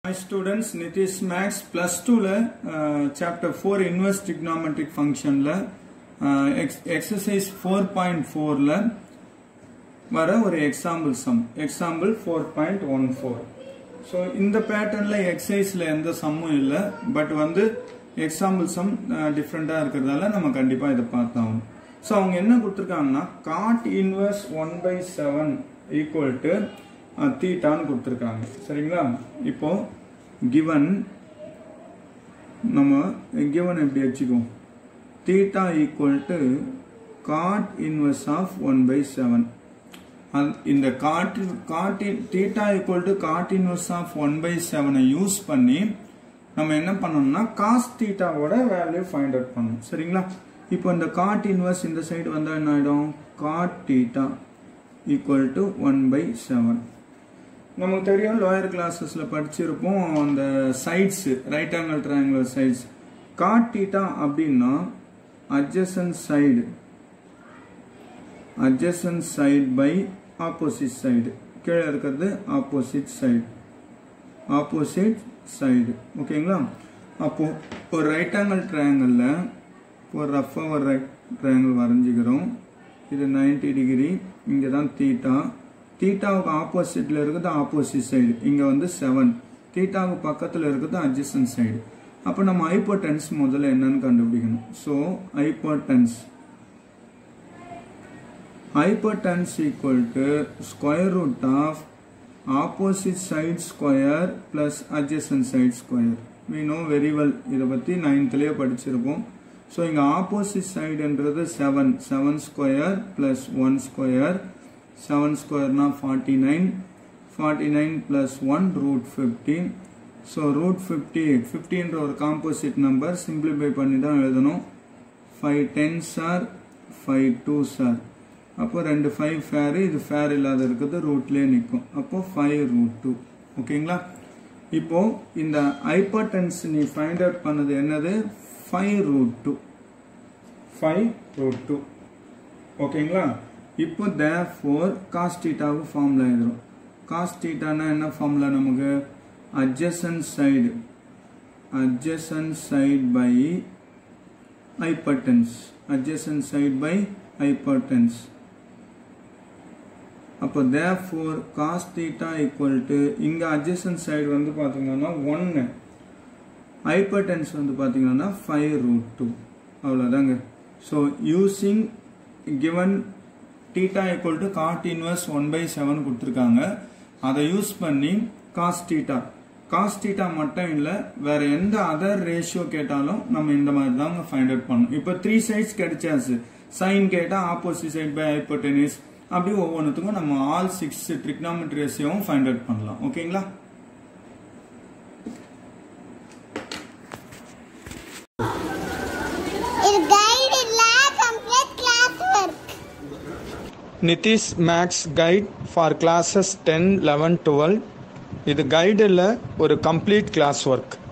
Hi students, Nitish Max plus 2ல chapter 4 inverse trigonometric functionல uh, ex- exercise 4.4ல வர ஒரு example some example 4.14 so இந்த பேட்டர்ன்ல எக்ஸசைஸ்ல எந்த சம்மும் இல்லை பட் வந்து எக்ஸாம்பிள் சம் டிஃப்ரெண்டா இருக்கிறதால நம்ம கண்டிப்பா இதை பார்த்தாகணும் ஸோ அவங்க என்ன கொடுத்துருக்காங்கன்னா cot inverse one by seven equal to தீட்டான்னு கொடுத்துருக்காங்க சரிங்களா இப்போ கிவன் நம்ம கிவன் எப்படி வச்சுக்குவோம் theta equal to cot inverse of one by seven இந்த காட் காட்டி theta equal to cot inverse of one by செவனை யூஸ் பண்ணி நம்ம என்ன பண்ணணும்னா காஸ் தீட்டாவோட வேல்யூ ஃபைண்ட் அவுட் பண்ணணும் சரிங்களா இப்போ இந்த காட் இன்வர்ஸ் இந்த சைடு வந்தால் என்ன ஆகிடும் cot theta equal to one by seven நமக்கு தெரியும் லோயர் கிளாஸஸில் படிச்சிருப்போம் அந்த sides right angle triangular sides cot theta அப்படின்னா adjacent side adjacent side by opposite side கீழே இருக்கிறது ஆப்போசிட் சைடு ஆப்போசிட் சைடு ஓகேங்களா அப்போ ஒரு ரைட் ஆங்கிள் ட்ரையாங்கிளில் ஒரு ரஃபாக ஒரு ரைட் ட்ரையாங்கிள் வரைஞ்சிக்கிறோம் இது 90 டிகிரி இங்கே தான் தீட்டா தீட்டாவுக்கு ஆப்போசிட்டில் இருக்குது ஆப்போசிட் சைடு இங்கே வந்து செவன் தீட்டாவுக்கு பக்கத்தில் இருக்குது அட்ஜசன்ட் சைடு அப்போ நம்ம ஹைப்போடென்ஸ் முதல்ல என்னன்னு கண்டுபிடிக்கணும் so hypotenuse hypotenuse equal to square root of opposite side square plus adjacent side square we know very well இதை பற்றி நைன்த்லேயே படிச்சிருப்போம் ஸோ இங்கே ஆப்போசிட் சைடுன்றது seven seven square plus one square seven ஸ்கொயர்னா forty nine forty nine plus one root fifteen so root fifty ஃபிஃப்டின்ற ஒரு composite number simplify பண்ணி தான் எழுதணும் five tens are five two sir அப்போ ரெண்டு ஃபைவ் ஃபேரு இது ஃபேர் இல்லாத இருக்குது ரூட்லேயே நிற்கும் அப்போ ஃபைவ் ரூட் டூ ஓகேங்களா இப்போ இந்த ஹைப்பர்டென்ஸ் நீ ஃபைண்ட் அவுட் பண்ணது என்னது five root two five root two ஓகேங்களா இப்போ தே ஃபோர் காஸ்டீட்டாவுக்கு ஃபார்முலா எழுதுறோம் காஸ்டீட்டானா என்ன ஃபார்முலா நமக்கு adjacent side adjacent side by hypotenuse adjacent side by hypotenuse அப்போ therefore cos theta equal to இங்க adjacent side வந்து பாத்தீங்கன்னா 1 hypotenuse வந்து பாத்தீங்கன்னா 5 root 2 அவ்வளவுதாங்க so using given theta equal to cot inverse 1 by 7 கொடுத்திருக்காங்க அதை யூஸ் பண்ணி cos theta காஸ் தீட்டா மட்டும் இல்லை வேற எந்த அதர் ரேஷியோ கேட்டாலும் நம்ம இந்த மாதிரி தாங்க ஃபைண்ட் அவுட் பண்ணணும் இப்போ த்ரீ சைட்ஸ் கிடைச்சாச்சு சைன் கேட்டா ஆப்போசிட் சைட் பை ஹைப்போட்டெனிஸ் அப்படி ஒவ்வொன்றுத்துக்கும் நம்ம ஆல் சிக்ஸ் ட்ரிக்னாமெட்ரி ரேஷியோவும் ஃபைண்ட் அவுட் பண்ணலாம் ஓகேங்களா இது கைடு இல்ல complete class work Nitish maths guide for classes ten eleven twelve இது கைடில் ஒரு கம்ப்ளீட் கிளாஸ் ஒர்க்